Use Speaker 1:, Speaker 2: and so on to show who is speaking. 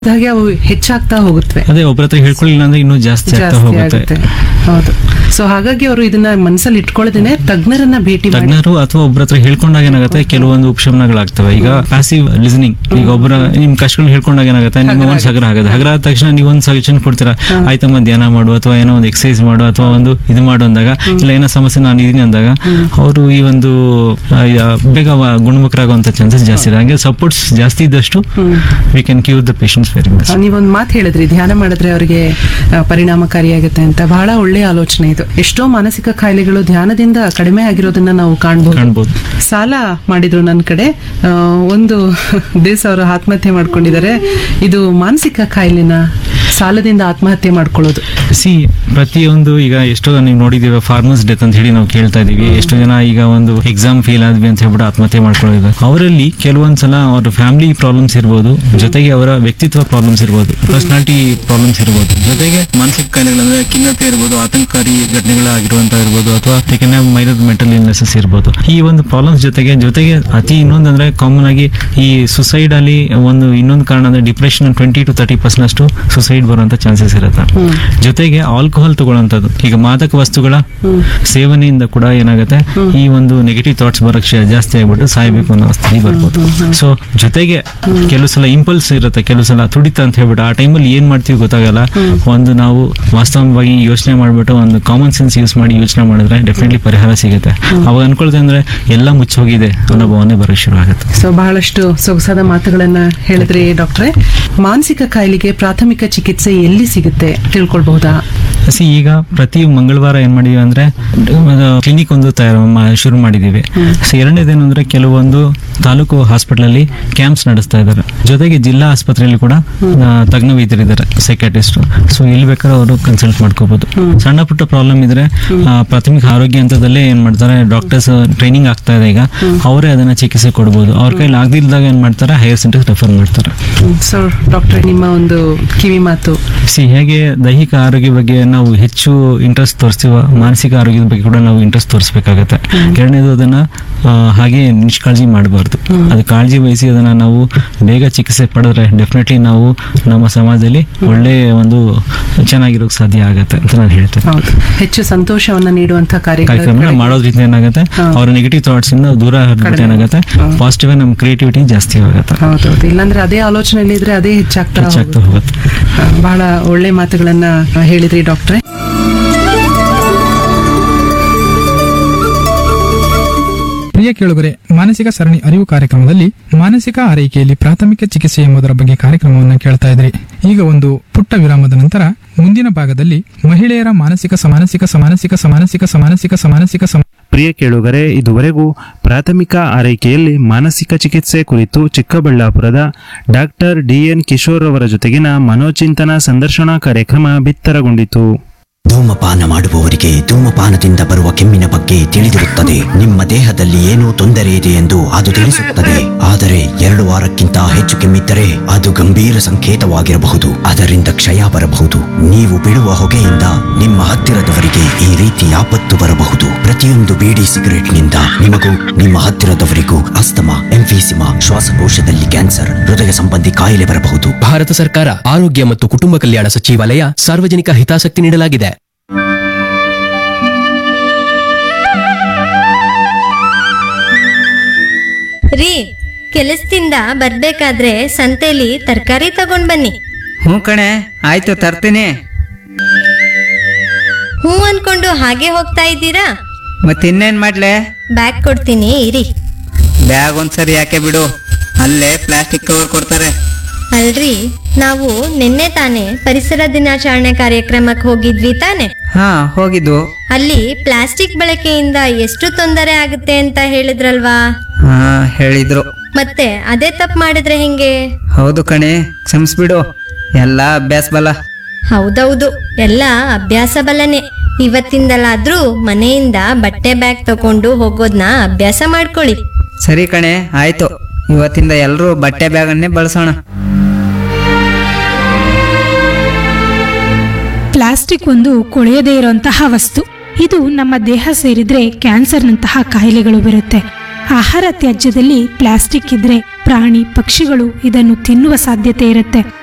Speaker 1: ಹಾಗೆ ಅವು ಹೆಚ್ಚಾಗ್ತಾ ಹೋಗುತ್ತವೆ
Speaker 2: ಅದೇ ಒಬ್ಬರ ಹತ್ರ ಹೇಳ್ಕೊಳ್ಳಿಲ್ಲ ಅಂದ್ರೆ ಇನ್ನೂ ಜಾಸ್ತಿ ಆಗ್ತಾ
Speaker 1: ಜಾಸ್ತಿ
Speaker 2: ಹೋಗುತ್ತೆ
Speaker 1: ಆಗುತ್ತೆ ಹೌದು ಸೊ ಹಾಗಾಗಿ ಅವರು ಇದನ್ನ ಮನಸ್ಸಲ್ಲಿ ಇಟ್ಕೊಳ್ಳದೇನೆ ತಜ್ಞರನ್ನ ಭೇಟಿ ಮಾಡಿ
Speaker 2: ತಜ್ಞರು ಅಥವಾ ಒಬ್ಬರ ಹತ್ರ ಹೇಳ್ಕೊಂಡಾಗ ಏನಾಗುತ್ತೆ ಕೆಲವೊಂದು ಉಪಶಮನಗಳಾಗ್ತವೆ ಈಗ ಪ್ಯಾಸಿವ್ ಲಿಸನಿಂಗ್ ಈಗ ಒಬ್ಬರ ನಿಮ್ ಕಷ್ಟಗಳನ್ನ ಹೇಳ್ಕೊಂಡಾಗ ಏನಾಗುತ್ತೆ ನಿಮ್ಗೆ ಒಂದ್ ಸಗರ ಆಗುತ್ತೆ ಹಗರ ಆದ ತಕ್ಷಣ ನೀವು ಒಂದು ಸಜೆಷನ್ ಕೊಡ್ತೀರಾ ಆಯ್ತಮ್ಮ ಧ್ಯಾನ ಮಾಡು ಅಥವಾ ಏನೋ ಒಂದು ಎಕ್ಸರ್ಸೈಸ್ ಮಾಡು ಅಥವಾ ಒಂದು ಇದು ಮಾಡು ಅಂದಾಗ ಇಲ್ಲ ಏನೋ ಸಮಸ್ಯೆ ನಾನು ಇದೀನಿ ಅಂದಾಗ ಅವರು ಈ ಒಂದು ಆ, ಯಾ- ಬೇಗ ವ- ಗುಣಮುಖರಾಗುವಂತ ಚಾನ್ಸಸ್ ಜಾಸ್ತಿ ಇದೆ ಹಂಗೆ ಸಪೋರ್ಟ್ಸ್ ಜಾಸ್ತಿ ಇದ್ದಷ್ಟು we can cure the patients very much
Speaker 1: ಆ, ನೀವೊಂದ್ ಮಾತು ಹೇಳಿದ್ರಿ ಧ್ಯಾನ ಮಾಡಿದ್ರೆ ಅವರಿಗೆ ಪರಿಣಾಮಕಾರಿಯಾಗುತ್ತೆ ಅಂತ ಬಹಳ ಒಳ್ಳೆಯ ಆಲೋಚನೆ ಇದು ಎಷ್ಟೋ ಮಾನಸಿಕ ಕಾಯಿಲೆಗಳು ಧ್ಯಾನದಿಂದ ಕಡಿಮೆ ಆಗಿರೋದನ್ನ ನಾವು ಕಾಣಬಹುದು
Speaker 2: ಕಾಣ್ಬೋದು
Speaker 1: ಸಾಲ ಮಾಡಿದ್ರು ನನ್ನ ಕಡೆ ಆ, ಒಂದು ದಿವಸ ಅವರು ಆತ್ಮಹತ್ಯೆ ಮಾಡ್ಕೊಂಡಿದ್ದಾರೆ ಇದು ಮಾನಸಿಕ ಕಾಯಿಲೆನ ಸಾಲದಿಂದ ಆತ್ಮಹತ್ಯೆ ಮಾಡ್ಕೊಳ್ಳೋದು
Speaker 2: ಸಿ ಪ್ರತಿಯೊಂದು ಈಗ ಎಷ್ಟೋ ನೀವು ನೋಡಿದೀವಿ ಫಾರ್ಮರ್ಸ್ ಡೆತ್ ಅಂತ ಹೇಳಿ ನಾವು ಕೇಳ್ತಾ ಇದೀವಿ ಎಷ್ಟೋ ಜನ ಈಗ ಒಂದು ಎಕ್ಸಾಮ್ ಫೇಲ್ ಆದ್ವಿ ಅಂತ ಹೇಳ್ಬಿಟ್ಟು ಆತ್ಮಹತ್ಯೆ ಮಾಡ್ಕೊಳ್ಳೋದು ಅವರಲ್ಲಿ ಕೆಲವೊಂದ್ಸಲ ಅವ್ರ ಫ್ಯಾಮಿಲಿ ಪ್ರಾಬ್ಲಮ್ಸ್ ಇರ್ಬೋದು ಜೊತೆಗೆ ಅವರ ವ್ಯಕ್ತಿತ್ವ ಪ್ರಾಬ್ಲಮ್ಸ್ ಇರ್ಬೋದು ಪರ್ಸನಾಲಿಟಿ ಪ್ರಾಬ್ಲಮ್ಸ್ ಇರ್ಬೋದು ಜೊತೆಗೆ ಮಾನಸಿಕ ಕಾಯಿಲೆಗಳಂದ್ರೆ ಖಿನ್ನತೆ ಇರ್ಬೋದು ಆತಂಕಕಾರಿ ಘಟನೆಗಳಾಗಿರುವಂತ ಇರ್ಬೋದು ಅಥವಾ ಯಾಕಂದ್ರೆ ಮೈನರ್ ಮೆಂಟಲ್ ಇಲ್ನೆಸಸ್ ಇರ್ಬೋದು ಈ ಒಂದು ಪ್ರಾಬ್ಲಮ್ಸ್ ಜೊತೆಗೆ ಜೊತೆಗೆ ಅತಿ ಇನ್ನೊಂದಂದ್ರೆ ಕಾಮನ್ ಆಗಿ ಈ ಸುಸೈಡ್ ಅಲ್ಲಿ ಒಂದು ಇನ್ನೊಂದು ಕಾರಣ ಅಂದ್ರೆ depression twenty to thirty percent ಅಷ್ಟು ಸುಸೈಡ್ ಬರುವಂತ ಚಾನ್ಸಸ್ ಇರುತ್ತೆ ಜೊತೆಗೆ ಆಲ್ಕೋಹಾಲ್ ತಗೊಳ್ಳೋಂಥದ್ದು ಈಗ ಮಾದಕ ವಸ್ತುಗಳ ಸೇವನೆಯಿಂದ ಕೂಡ ಏನಾಗುತ್ತೆ ಈ ಒಂದು ನೆಗೆಟಿವ್ ಥಾಟ್ಸ್ ಬರಕ್ ಶೇ- ಜಾಸ್ತಿ ಆಗ್ಬಿಟ್ಟು ಸಾಯ್ಬೇಕು ಅನ್ನೋ ಸ್ಥಿತಿ ಬರ್ಬೋದು ಸೊ ಜೊತೆಗೆ ಕೆಲವು ಸಲ ಇಂಪಲ್ಸ್ ಇರುತ್ತೆ ಕೆಲವು ಸಲ ತುಡಿತ ಅಂತ ಹೇಳ್ಬಿಟ್ಟು ಆ ಟೈಮಲ್ಲಿ ಏನ್ ಮಾಡ್ತೀವಿ ಗೊತ್ತಾಗಲ್ಲ ಒಂದು ನಾವು ವಾಸ್ತವವಾಗಿ ಯೋಚನೆ ಮಾಡ್ಬಿಟ್ಟು ಒಂದು ಕಾಮನ್ ಸೆನ್ಸ್ ಯೂಸ್ ಮಾಡಿ ಯೋಚನೆ ಮಾಡಿದ್ರೆ ಡೆಫಿನೆಟ್ಲಿ ಪರಿಹಾರ ಸಿಗುತ್ತೆ ಅವಾಗ ಅನ್ಕೊಳ್ತೆ ಅಂದ್ರೆ ಎಲ್ಲ ಮುಚ್ಚೋಗಿದೆ ಅನ್ನೋ ಭಾವನೆ ಬರೋಕ್ ಶುರು ಆಗುತ್ತೆ
Speaker 1: ಸೊ ಬಹಳಷ್ಟು ಸೊಗಸಾದ ಮಾತುಗಳನ್ನ ಹೇಳಿದ್ರಿ ಡಾಕ್ಟ್ರೆ ಮಾನಸಿಕ ಕಾಯಿಲೆಗೆ ಪ್ರಾಥಮಿಕ ಚಿಕಿತ್ಸೆ ಎಲ್ಲಿ ಸಿಗುತ್ತೆ ತಿಳ್ಕೊಳ್ಬಹುದಾ
Speaker 2: ಸಿ ಈಗ ಪ್ರತಿ ಮಂಗಳವಾರ ಏನ್ ಮಾಡಿದೀವಿ ಅಂದ್ರೆ ಕ್ಲಿನಿಕ್ ಒಂದು ತಯಾರು ಮಾ- ಶುರು ಮಾಡಿದೀವಿ ಸೊ ಎರಡನೇದೇನು ಅಂದ್ರೆ ಕೆಲವೊಂದು ತಾಲೂಕು ಹಾಸ್ಪಿಟಲ್ ಅಲ್ಲಿ ಕ್ಯಾಂಪ್ಸ್ ನಡೆಸ್ತಾ ಇದ್ದಾರೆ ಜೊತೆಗೆ ಜಿಲ್ಲಾ ಆಸ್ಪತ್ರೆಯಲ್ಲಿ ಕೂಡ ಆ, ತಜ್ಞ ವೈದ್ಯರಿದ್ದಾರೆ ಸೈಕಾಟಿಸ್ಟ್ ಸೊ ಇಲ್ಲಿ ಬೇಕಾದ್ರೆ ಅವರು ಕನ್ಸಲ್ಟ್ ಮಾಡ್ಕೋಬಹುದು ಸಣ್ಣ ಪುಟ್ಟ ಪ್ರಾಬ್ಲಮ್ ಇದ್ರೆ ಆ, ಪ್ರಾಥಮಿಕ ಆರೋಗ್ಯ ಹಂತದಲ್ಲೇ ಏನ್ ಮಾಡ್ತಾರೆ ಡಾಕ್ಟರ್ಸ್ ಟ್ರೈನಿಂಗ್ ಆಗ್ತಾ ಇದೆ ಈಗ ಅವರೇ ಅದನ್ನ ಚಿಕಿತ್ಸೆ ಕೊಡಬಹುದು ಅವ್ರ ಕೈಲಿ ಆಗದಿಲ್ದಾಗ ಏನ್ ಮಾಡ್ತಾರೆ ಹೈಯರ್ ಸೆಂಟರ್ ರೆಫರ್ ಮಾಡ್ತಾರೆ
Speaker 1: ಸೊ ಡಾಕ್ಟ್ರೆ ನಿಮ್ಮ ಒಂದು ಕಿವಿ ಮಾತು
Speaker 2: ಸಿ ಹೇಗೆ ದೈಹಿಕ ಆರೋಗ್ಯ ಬಗ್ಗೆ ನಾವು ಹೆಚ್ಚು ಇಂಟ್ರೆಸ್ಟ್ ತೋರಿಸ್ತೀವ ಮಾನಸಿಕ ಆರೋಗ್ಯದ ಬಗ್ಗೆ ಕೂಡ ನಾವು ಇಂಟ್ರೆಸ್ಟ್ ತೋರಿಸ್ಬೇಕಾಗತ್ತೆ ಎರಡನೇದು ಅದನ್ನ ಆ, ಹಾಗೆ ನಿಷ್ಕಾಳಜಿ ಮಾಡಬಾರ್ದು ಅದು ಕಾಳಜಿ ವಹಿಸಿ ಅದನ್ನ ನಾವು ಬೇಗ ಚಿಕಿತ್ಸೆ ಪಡೆದ್ರೆ ಡೆಫಿನೆಟ್ಲಿ ನಾವು ನಮ್ಮ ಸಮಾಜದಲ್ಲಿ ಒಳ್ಳೆ ಒಂದು ಚೆನ್ನಾಗಿರೋಕ್ ಸಾಧ್ಯ ಆಗತ್ತೆ ಅಂತ ನಾನು ಹೇಳ್ತೇನೆ
Speaker 1: ಹೌದು ಹೆಚ್ಚು ಸಂತೋಷವನ್ನ ನೀಡುವಂತ
Speaker 2: ಕಾರ್ಯಕ್ರಮ
Speaker 1: ಕಾರ್ಯಕ್ರಮ
Speaker 2: ಮಾಡೋದ್ರಿಂದ ಏನಾಗುತ್ತೆ ಅವ್ರ ನೆಗೆಟಿವ್ ಥಾಟ್ಸ್ ಇಂದ ದೂರ ಹರಿದ್ಬಿಟ್ಟು ಏನಾಗುತ್ತೆ ಪಾಸಿಟಿವ್ ನಮ್ಮ ಕ್ರಿಯೇಟಿವಿಟಿ ಜಾಸ್ತಿ ಆಗುತ್ತೆ
Speaker 1: ಹೌದೌದು ಇಲ್ಲಾಂದ್ರೆ ಅದೇ ಆಲೋಚನೆಯಲ್ಲಿ ಇದ್ರೆ ಅದೇ ಹೆಚ್ಚಾಗ್ತಾ
Speaker 2: ಹೆಚ್ಚಾಗ್ತಾ
Speaker 1: ಹೋಗುತ್ತೆ.
Speaker 2: ಹೋಗುತ್ತೆ
Speaker 1: ಆ, ಬಹಳ ಒಳ್ಳೆ ಮಾತುಗಳನ್ನ ಹೇಳಿದ್ರಿ ಡಾಕ್ಟ್ರೆ
Speaker 3: ಪ್ರಿಯ ಕೇಳುಗರೆ ಮಾನಸಿಕ ಸರಣಿ ಅರಿವು ಕಾರ್ಯಕ್ರಮದಲ್ಲಿ ಮಾನಸಿಕ ಆರೈಕೆಯಲ್ಲಿ ಪ್ರಾಥಮಿಕ ಚಿಕಿತ್ಸೆ ಎಂಬುದರ ಬಗ್ಗೆ ಕಾರ್ಯಕ್ರಮವನ್ನು ಕೇಳ್ತಾ ಇದ್ರಿ ಈಗ ಒಂದು ಪುಟ್ಟ ವಿರಾಮದ ನಂತರ ಮುಂದಿನ ಭಾಗದಲ್ಲಿ ಮಹಿಳೆಯರ ಮಾನಸಿಕ ಸಮಾನಸಿಕ ಸಮಾನಸಿಕ ಸಮಾನಸಿಕ ಸಮಾನಸಿಕ ಸಮಾನಸಿಕ ಸಮ
Speaker 4: ಪ್ರಿಯ ಕೇಳುಗರೆ ಇದುವರೆಗೂ ಪ್ರಾಥಮಿಕ ಆರೈಕೆಯಲ್ಲಿ ಮಾನಸಿಕ ಚಿಕಿತ್ಸೆ ಕುರಿತು ಚಿಕ್ಕಬಳ್ಳಾಪುರದ ಡಾಕ್ಟರ್ ಡಿಎನ್ ಕಿಶೋರ್ ಅವರ ಜೊತೆಗಿನ ಮನೋಚಿಂತನ ಸಂದರ್ಶನ ಕಾರ್ಯಕ್ರಮ ಬಿತ್ತರಗೊಂಡಿತು
Speaker 5: ಧೂಮಪಾನ ಮಾಡುವವರಿಗೆ ಧೂಮಪಾನದಿಂದ ಬರುವ ಕೆಮ್ಮಿನ ಬಗ್ಗೆ ತಿಳಿದಿರುತ್ತದೆ ನಿಮ್ಮ ದೇಹದಲ್ಲಿ ಏನೋ ತೊಂದರೆ ಇದೆ ಎಂದು ಅದು ತಿಳಿಸುತ್ತದೆ ಆದರೆ ಎರಡು ವಾರಕ್ಕಿಂತ ಹೆಚ್ಚು ಕೆಮ್ಮಿದ್ದರೆ ಅದು ಗಂಭೀರ ಸಂಕೇತವಾಗಿರಬಹುದು ಅದರಿಂದ ಕ್ಷಯ ಬರಬಹುದು ನೀವು ಬಿಡುವ ಹೊಗೆಯಿಂದ ನಿಮ್ಮ ಹತ್ತಿರದವರಿಗೆ ಈ ರೀತಿ ಆಪತ್ತು ಬರಬಹುದು ಪ್ರತಿಯೊಂದು ಬೀಡಿ ಸಿಗರೆಟ್ನಿಂದ ನಿಮಗೂ ನಿಮ್ಮ ಹತ್ತಿರದವರಿಗೂ ಅಸ್ತಮಾ ಎಂಫೀಸಿಮಾ ಶ್ವಾಸಕೋಶದಲ್ಲಿ ಕ್ಯಾನ್ಸರ್ ಹೃದಯ ಸಂಬಂಧಿ ಕಾಯಿಲೆ ಬರಬಹುದು
Speaker 6: ಭಾರತ ಸರ್ಕಾರ ಆರೋಗ್ಯ ಮತ್ತು ಕುಟುಂಬ ಕಲ್ಯಾಣ ಸಚಿವಾಲಯ ಸಾರ್ವಜನಿಕ ಹಿತಾಸಕ್ತಿ ನೀಡಲಾಗಿದೆ
Speaker 7: ರೀ ಕೆಲಸದಿಂದ ಬರ್ಬೇಕಾದ್ರೆ ಸಂತೆಲಿ ತರಕಾರಿ ತಗೊಂಡ್ ಬನ್ನಿ
Speaker 8: ಹ್ಞೂ ಕಣೆ ಆಯ್ತು ತರ್ತೀನಿ
Speaker 7: ಹೂ ಅನ್ಕೊಂಡು ಹಾಗೆ ಹೋಗ್ತಾ ಇದ್ದೀರಾ
Speaker 8: ಮತ್ತೆ ಇನ್ನೇನ್ ಮಾಡ್ಲೆ
Speaker 7: ಬ್ಯಾಗ್ ಕೊಡ್ತೀನಿ ಇರಿ
Speaker 8: ಬ್ಯಾಗ್ ಒಂದ್ಸರಿ ಯಾಕೆ ಬಿಡು ಅಲ್ಲೇ ಪ್ಲಾಸ್ಟಿಕ್ ಕವರ್ ಕೊಡ್ತಾರೆ
Speaker 7: ಅಲ್ರಿ ನಾವು ನಿನ್ನೆ ತಾನೇ ಪರಿಸರ ದಿನಾಚರಣೆ ಕಾರ್ಯಕ್ರಮಕ್ಕೆ ಹೋಗಿದ್ವಿ ತಾನೆ
Speaker 8: ಹಾ ಹೋಗಿದ್ದು
Speaker 7: ಅಲ್ಲಿ ಪ್ಲಾಸ್ಟಿಕ್ ಬಳಕೆಯಿಂದ ಎಷ್ಟು ತೊಂದರೆ ಆಗುತ್ತೆ ಅಂತ ಹೇಳಿದ್ರಲ್ವಾ
Speaker 8: ಹಾ ಹೇಳಿದ್ರು
Speaker 7: ಮತ್ತೆ ಅದೇ ತಪ್ಪು ಮಾಡಿದ್ರೆ ಹೆಂಗೆ
Speaker 8: ಹೌದು ಕಣೆ ಕ್ಷಮಿಸ್ಬಿಡು ಎಲ್ಲ ಅಭ್ಯಾಸ ಬಲ
Speaker 7: ಹೌದೌದು ಎಲ್ಲ ಅಭ್ಯಾಸ ಬಲನೆ ಇವತ್ತಿಂದಲಾದ್ರೂ ಮನೆಯಿಂದ ಬಟ್ಟೆ ಬ್ಯಾಗ್ ತಕೊಂಡು ಹೋಗೋದ್ನ ಅಭ್ಯಾಸ ಮಾಡ್ಕೊಳ್ಳಿ
Speaker 8: ಸರಿ ಕಣೆ ಆಯ್ತು ಇವತ್ತಿಂದ ಎಲ್ಲರೂ ಬಟ್ಟೆ ಬ್ಯಾಗನ್ನೇ ಬಳಸೋಣ
Speaker 9: ಪ್ಲಾಸ್ಟಿಕ್ ಒಂದು ಕೊಳೆಯದೇ ಇರುವಂತಹ ವಸ್ತು ಇದು ನಮ್ಮ ದೇಹ ಸೇರಿದ್ರೆ ಕ್ಯಾನ್ಸರ್ನಂತಹ ಕಾಯಿಲೆಗಳು ಬರುತ್ತೆ ಆಹಾರ ತ್ಯಾಜ್ಯದಲ್ಲಿ ಪ್ಲಾಸ್ಟಿಕ್ ಇದ್ರೆ ಪ್ರಾಣಿ ಪಕ್ಷಿಗಳು ಇದನ್ನು ತಿನ್ನುವ ಸಾಧ್ಯತೆ ಇರುತ್ತೆ